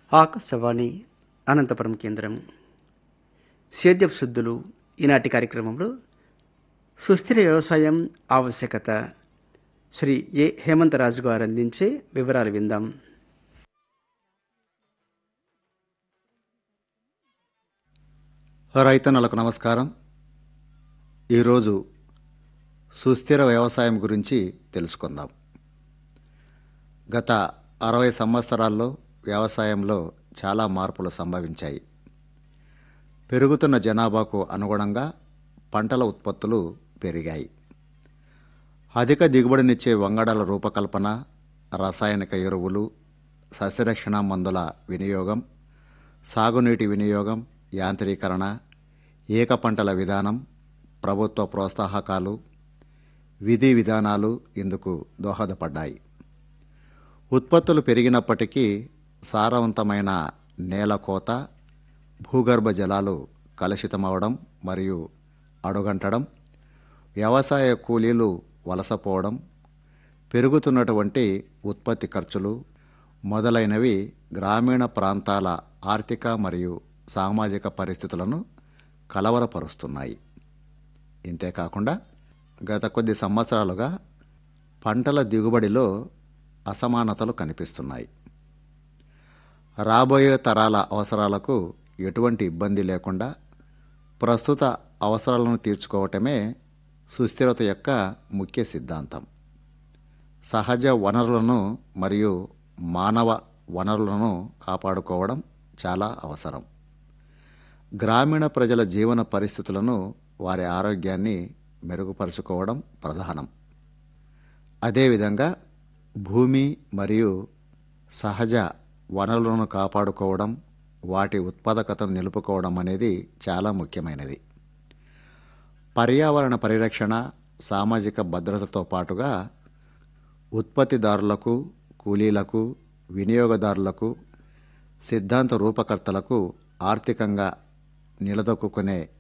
ఆకాశవాణి అనంతపురం కేంద్రం సేద్యపు శుద్ధులు ఈనాటి కార్యక్రమంలో సుస్థిర వ్యవసాయం ఆవశ్యకత శ్రీ ఏ హేమంతరాజు గారు అందించే వివరాలు విందాం రైతన్నలకు నమస్కారం ఈరోజు సుస్థిర వ్యవసాయం గురించి తెలుసుకుందాం గత అరవై సంవత్సరాల్లో వ్యవసాయంలో చాలా మార్పులు సంభవించాయి పెరుగుతున్న జనాభాకు అనుగుణంగా పంటల ఉత్పత్తులు పెరిగాయి అధిక దిగుబడినిచ్చే వంగడాల రూపకల్పన రసాయనిక ఎరువులు సస్యరక్షణ మందుల వినియోగం సాగునీటి వినియోగం యాంత్రీకరణ ఏక పంటల విధానం ప్రభుత్వ ప్రోత్సాహకాలు విధి విధానాలు ఇందుకు దోహదపడ్డాయి ఉత్పత్తులు పెరిగినప్పటికీ సారవంతమైన నేల కోత భూగర్భ జలాలు కలుషితమవడం మరియు అడుగంటడం వ్యవసాయ కూలీలు వలసపోవడం పెరుగుతున్నటువంటి ఉత్పత్తి ఖర్చులు మొదలైనవి గ్రామీణ ప్రాంతాల ఆర్థిక మరియు సామాజిక పరిస్థితులను కలవరపరుస్తున్నాయి ఇంతేకాకుండా గత కొద్ది సంవత్సరాలుగా పంటల దిగుబడిలో అసమానతలు కనిపిస్తున్నాయి రాబోయే తరాల అవసరాలకు ఎటువంటి ఇబ్బంది లేకుండా ప్రస్తుత అవసరాలను తీర్చుకోవటమే సుస్థిరత యొక్క ముఖ్య సిద్ధాంతం సహజ వనరులను మరియు మానవ వనరులను కాపాడుకోవడం చాలా అవసరం గ్రామీణ ప్రజల జీవన పరిస్థితులను వారి ఆరోగ్యాన్ని మెరుగుపరుచుకోవడం ప్రధానం అదేవిధంగా భూమి మరియు సహజ వనరులను కాపాడుకోవడం వాటి ఉత్పాదకతను నిలుపుకోవడం అనేది చాలా ముఖ్యమైనది పర్యావరణ పరిరక్షణ సామాజిక భద్రతతో పాటుగా ఉత్పత్తిదారులకు కూలీలకు వినియోగదారులకు సిద్ధాంత రూపకర్తలకు ఆర్థికంగా నిలదొక్కునే